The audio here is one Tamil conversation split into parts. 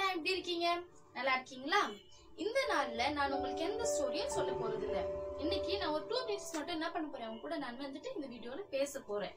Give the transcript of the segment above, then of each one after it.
எல்லாம் எப்படி இருக்கீங்க நல்லா இருக்கீங்களா இந்த நாள்ல நான் உங்களுக்கு எந்த ஸ்டோரியும் சொல்ல போறது இல்ல இன்னைக்கு நான் ஒரு டூ மினிட்ஸ் மட்டும் என்ன பண்ண போறேன் அவங்க கூட நான் வந்துட்டு இந்த வீடியோல பேச போறேன்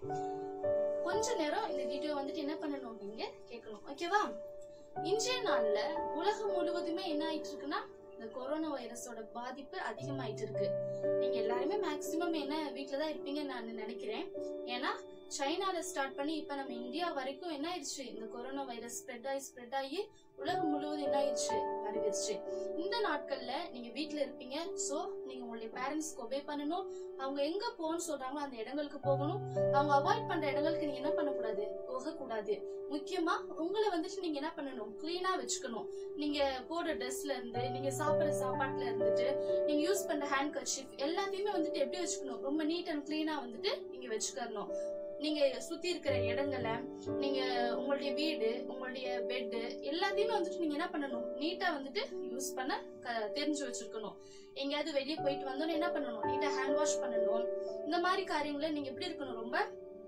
கொஞ்ச நேரம் இந்த வீடியோ வந்துட்டு என்ன பண்ணணும் நீங்க கேட்கணும் ஓகேவா இன்றைய நாள்ல உலகம் முழுவதுமே என்ன ஆயிட்டு இருக்குன்னா இந்த கொரோனா வைரஸோட பாதிப்பு அதிகமாயிட்டு இருக்கு நீங்க எல்லாருமே மேக்சிமம் என்ன வீட்ல தான் இருப்பீங்கன்னு நான் நினைக்கிறேன் ஏன்னா சைனால ஸ்டார்ட் பண்ணி இப்ப நம்ம இந்தியா வரைக்கும் என்ன ஆயிடுச்சு இந்த கொரோனா வைரஸ் ஸ்ப்ரெட் ஆகி ஸ்ப்ரெட் ஆகி உலகம் முழுவதும் என்ன ஆயிடுச்சு பரவிடுச்சு இந்த நாட்கள்ல நீங்க வீட்ல இருப்பீங்க சோ நீங்க உங்களுடைய பேரண்ட்ஸ்க்கு ஒபே பண்ணணும் அவங்க எங்க போகணும்னு சொல்றாங்களோ அந்த இடங்களுக்கு போகணும் அவங்க அவாய்ட் பண்ற இடங்களுக்கு நீங்க என்ன பண்ணக்கூடாது போக கூடாது முக்கியமா உங்களை வந்துட்டு நீங்க என்ன பண்ணணும் கிளீனா வச்சுக்கணும் நீங்க போடுற ட்ரெஸ்ல இருந்து நீங்க சாப்பிடுற சாப்பாட்டுல இருந்துட்டு நீங்க யூஸ் பண்ற ஹேண்ட் கர்ஷிப் எல்லாத்தையுமே வந்துட்டு எப்படி வச்சுக்கணும் ரொம்ப நீட் அண்ட் கிளீனா வந்துட்டு நீங்க வச்சுக்கணும் நீங்க சுத்தி இருக்கிற இடங்களை நீங்க உங்களுடைய வீடு உங்களுடைய பெட் எல்லாத்தையுமே வந்துட்டு நீங்க என்ன பண்ணணும் நீட்டா வந்துட்டு யூஸ் பண்ண க- தெரிஞ்சு வச்சிருக்கணும் எங்கேயாவது வெளியே போயிட்டு வந்தோன்னு என்ன பண்ணணும் நீட்டா ஹேண்ட் வாஷ் பண்ணணும் இந்த மாதிரி காரியங்களை நீங்க எப்படி இருக்கணும் ரொம்ப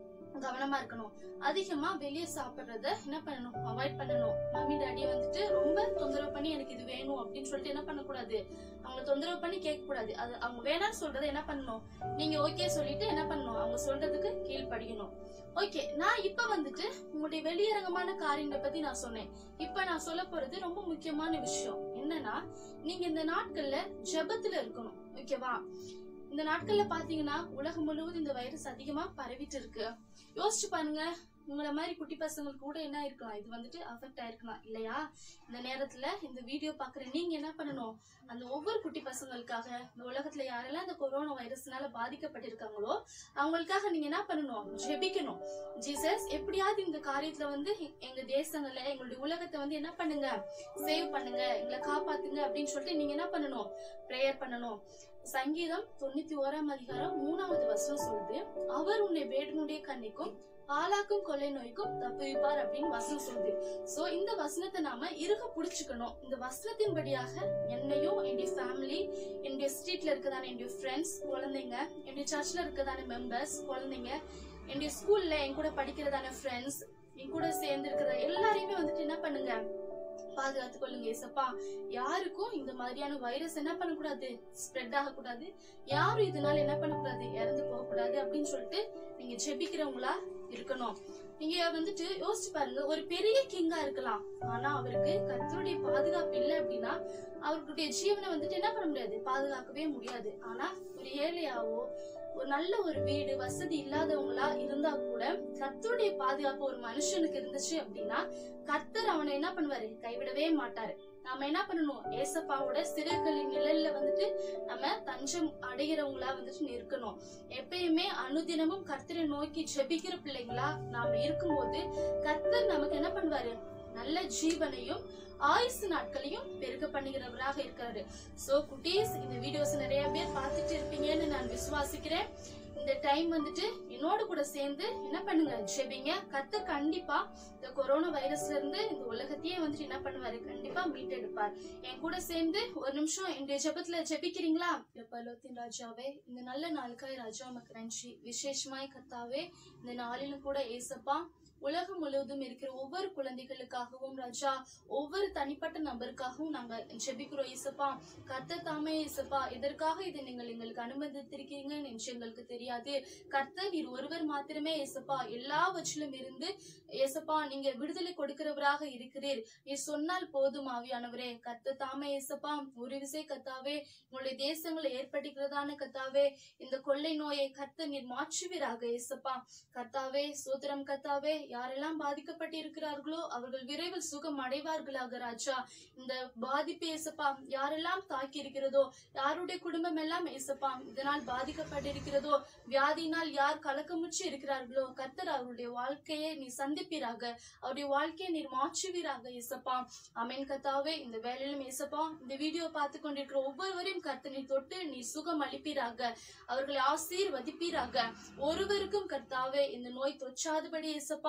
கவனமா இருக்கணும் அதிகமா வெளியே சாப்பிடுறத என்ன பண்ணணும் அவாய்ட் பண்ணணும் மம்மி டாடி வந்துட்டு ரொம்ப தொந்தரவு பண்ணி எனக்கு இது வேணும் அப்படின்னு சொல்லிட்டு என்ன பண்ணக்கூடாது அவங்க தொந்தரவு பண்ணி கேட்க கூடாது அது அவங்க வேணாம்னு சொல்றதை என்ன பண்ணணும் நீங்க ஓகே சொல்லிட்டு என்ன பண்ணணும் அவங்க சொல்றதுக்கு கீழ்ப்படியணும் ஓகே நான் இப்ப வந்துட்டு உங்களுடைய வெளியரங்கமான காரியங்களை பத்தி நான் சொன்னேன் இப்ப நான் சொல்ல போறது ரொம்ப முக்கியமான விஷயம் என்னன்னா நீங்க இந்த நாட்கள்ல ஜெபத்துல இருக்கணும் ஓகேவா இந்த நாட்கள்ல பாத்தீங்கன்னா உலகம் முழுவதும் இந்த வைரஸ் அதிகமா பரவிட்டு இருக்கு யோசிச்சு பாருங்க உங்களை மாதிரி குட்டி பசங்களுக்கு கூட என்ன இருக்கலாம் இது வந்துட்டு அஃபெக்ட் ஆயிருக்கலாம் இல்லையா இந்த நேரத்துல இந்த வீடியோ பாக்குற நீங்க என்ன பண்ணணும் அந்த ஒவ்வொரு குட்டி பசங்களுக்காக இந்த உலகத்துல யாரெல்லாம் இந்த கொரோனா வைரஸ்னால பாதிக்கப்பட்டிருக்காங்களோ அவங்களுக்காக நீங்க என்ன பண்ணணும் ஜெபிக்கணும் ஜீசஸ் எப்படியாவது இந்த காரியத்துல வந்து எ- எங்க தேசங்கள்ல எங்களுடைய உலகத்தை வந்து என்ன பண்ணுங்க சேவ் பண்ணுங்க எங்களை காப்பாத்துங்க அப்படின்னு சொல்லிட்டு நீங்க என்ன பண்ணணும் ப்ரேயர் பண்ணணும் சங்கீதம் தொண்ணூத்தி ஓராம் அதிகாரம் மூணாவது வசனம் சொல்லுது அவர் உன்னை வேடனுடைய கண்ணிக்கும் பாலாக்கும் கொள்ளை நோய்க்கும் தப்புவிப்பார் அப்படின்னு வசனம் சொல்லுது சோ இந்த வசனத்தை நாம இறுக புடிச்சுக்கணும் இந்த வசனத்தின்படியாக என்னையும் என்னுடைய ஃபேமிலி என்னுடைய ஸ்ட்ரீட்ல இருக்கதான என்னுடைய ஃப்ரெண்ட்ஸ் குழந்தைங்க என்னுடைய சர்ச்ல இருக்கதான மெம்பர்ஸ் குழந்தைங்க என்னுடைய ஸ்கூல்ல என் கூட படிக்கிறதான ஃப்ரெண்ட்ஸ் என் கூட சேர்ந்து இருக்கிற எல்லாரையுமே வந்துட்டு என்ன பண்ணுங்க பாதுகாத்து கொள்ளுங்க ஏசப்பா யாருக்கும் இந்த மாதிரியான வைரஸ் என்ன பண்ணக்கூடாது ஸ்ப்ரெட் ஆகக்கூடாது யாரும் இதனால என்ன பண்ணக்கூடாது இறந்து போக கூடாது அப்படின்னு சொல்லிட்டு நீங்க ஜெபிக்கிறவங்களா இருக்கணும் நீங்க வந்துட்டு யோசிச்சு பாருங்க ஒரு பெரிய கிங்கா இருக்கலாம் ஆனா அவருக்கு கர்த்தருடைய பாதுகாப்பு இல்லை அப்படின்னா அவருடைய ஜீவனை வந்துட்டு என்ன பண்ண முடியாது பாதுகாக்கவே முடியாது ஆனா ஒரு ஏழையாவோ ஒரு நல்ல ஒரு வீடு வசதி இல்லாதவங்களா இருந்தா கூட கர்த்தருடைய பாதுகாப்பு ஒரு மனுஷனுக்கு இருந்துச்சு அப்படின்னா கர்த்தர் அவனை என்ன பண்ணுவாரு கைவிடவே மாட்டாரு நாம என்ன பண்ணணும் ஏசப்பாவோட சிறுகளின் நிழல்ல வந்துட்டு நம்ம தஞ்சம் அடைகிறவங்களா வந்துட்டு இருக்கணும் எப்பயுமே அனுதினமும் கர்த்தரை நோக்கி ஜெபிக்கிற பிள்ளைங்களா நாம இருக்கும்போது கர்த்தர் நமக்கு என்ன பண்ணுவாரு நல்ல ஜீவனையும் ஆயுசு நாட்களையும் பெருக்க பண்ணுகிறவராக இருக்காரு சோ குட்டீஸ் இந்த வீடியோஸ் நிறைய பேர் பார்த்துட்டு இருப்பீங்கன்னு நான் விசுவாசிக்கிறேன் இந்த டைம் வந்துட்டு என்னோட கூட சேர்ந்து என்ன பண்ணுங்க ஜெபிங்க கர்த்தர் கண்டிப்பா இந்த கொரோனா வைரஸ்ல இருந்து இந்த உலகத்தையே வந்துட்டு என்ன பண்ணுவாரு கண்டிப்பா மீட்டெடுப்பார் என் கூட சேர்ந்து ஒரு நிமிஷம் என்னுடைய ஜெபத்துல ஜெபிக்கிறீங்களா பலோத்தின் ராஜாவே இந்த நல்ல நாளுக்காய் ராஜா உமக்கு நன்றி விசேஷமாய் கத்தாவே இந்த நாளிலும் கூட ஏசப்பா உலகம் முழுவதும் இருக்கிற ஒவ்வொரு குழந்தைகளுக்காகவும் ராஜா ஒவ்வொரு தனிப்பட்ட நபருக்காகவும் நாங்க ஜெபிக்கிறோம் ஏசப்பா கர்த்தர் தாமே ஏசப்பா எதற்காக இதை நீங்கள் எங்களுக்கு அனுமதித்திருக்கீங்க என்று எங்களுக்கு தெரியாது கர்த்தர் நீர் ஒருவர் மாத்திரமே ஏசப்பா எல்லாவற்றிலும் இருந்து ஏசப்பா நீங்க விடுதலை கொடுக்கிறவராக இருக்கிறீர் நீ சொன்னால் போதும் ஆவியானவரே கர்த்தர் தாமே ஏசப்பா ஒரு விசை கத்தாவே உங்களுடைய தேசங்களை ஏற்படுகிறதான கத்தாவே இந்த கொள்ளை நோயை கர்த்தர் நீர் மாற்றுவீராக ஏசப்பா கர்த்தாவே சோத்திரம் கர்த்தாவே யாரெல்லாம் பாதிக்கப்பட்டு இருக்கிறார்களோ அவர்கள் விரைவில் சுகம் அடைவார்களாக ராஜா இந்த பாதிப்பு ஏசப்பா யாரெல்லாம் தாக்கி இருக்கிறதோ யாருடைய குடும்பம் எல்லாம் ஏசப்பா இதனால் பாதிக்கப்பட்டிருக்கிறதோ வியாதியினால் யார் கலக்கமுற்று இருக்கிறார்களோ கர்த்தர் அவருடைய வாழ்க்கையை நீ சந்திப்பீராக அவருடைய வாழ்க்கையை நீர் மாற்றுவீராக ஏசப்பா அமேன் கத்தாவே இந்த வேலையிலும் ஏசப்பா இந்த வீடியோ பார்த்து கொண்டிருக்கிற ஒவ்வொருவரையும் கர்த்தர் நீ தொட்டு நீ சுகம் அளிப்பீராக அவர்களை ஆசீர்வதிப்பீராக ஒருவருக்கும் கர்த்தாவே இந்த நோய் தொற்றாதபடி ஏசப்பா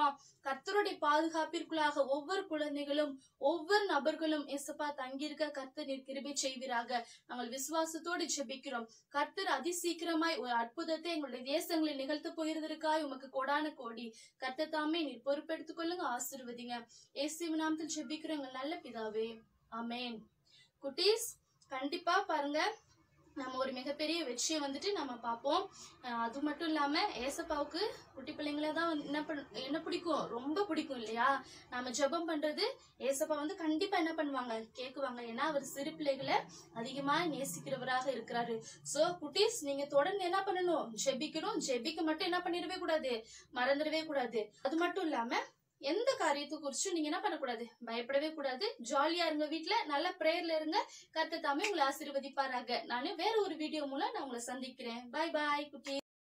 கர்த்தருடைய பாதுகாப்பிற்குள்ளாக ஒவ்வொரு குழந்தைகளும் ஒவ்வொரு நபர்களும் ஏசப்பா தங்கியிருக்க கர்த்தர் நீர் கிருபை செய்வீராக நாங்கள் விசுவாசத்தோடு ஜெபிக்கிறோம் கர்த்தர் அதிசீக்கிரமாய் ஒரு அற்புதத்தை எங்களுடைய தேசங்களில் நிகழ்த்த போயிருந்திருக்காய் உமக்கு கோடான கோடி கர்த்தர் தாமே நீர் பொறுப்பெடுத்துக் கொள்ளுங்க ஆசீர்வதிங்க இயேசுவின் நாமத்தில் ஜெபிக்கிறோம் எங்கள் நல்ல பிதாவே ஆமென் குட்டீஸ் கண்டிப்பா பாருங்க நம்ம ஒரு மிகப்பெரிய வெற்றியை வந்துட்டு நம்ம பார்ப்போம் அஹ் அது மட்டும் இல்லாம ஏசப்பாவுக்கு குட்டி பிள்ளைங்கள தான் வந்து என்ன பண்ண என்ன பிடிக்கும் ரொம்ப பிடிக்கும் இல்லையா நாம ஜெபம் பண்றது ஏசப்பா வந்து கண்டிப்பா என்ன பண்ணுவாங்க கேக்குவாங்க ஏன்னா அவர் சிறு பிள்ளைகளை அதிகமா நேசிக்கிறவராக இருக்கிறாரு சோ குட்டீஸ் நீங்க தொடர்ந்து என்ன பண்ணணும் ஜெபிக்கணும் ஜெபிக்க மட்டும் என்ன பண்ணிடவே கூடாது மறந்துடவே கூடாது அது மட்டும் இல்லாம எந்த காரியத்தை குறிச்சும் நீங்க என்ன பண்ணக்கூடாது பயப்படவே கூடாது ஜாலியா இருங்க வீட்ல நல்ல பிரேயர்ல இருங்க கர்த்தர் தாமே உங்களை ஆசீர்வதிப்பாராக நானு வேற ஒரு வீடியோ மூலம் நான் உங்களை சந்திக்கிறேன் பாய் பாய் குட்டி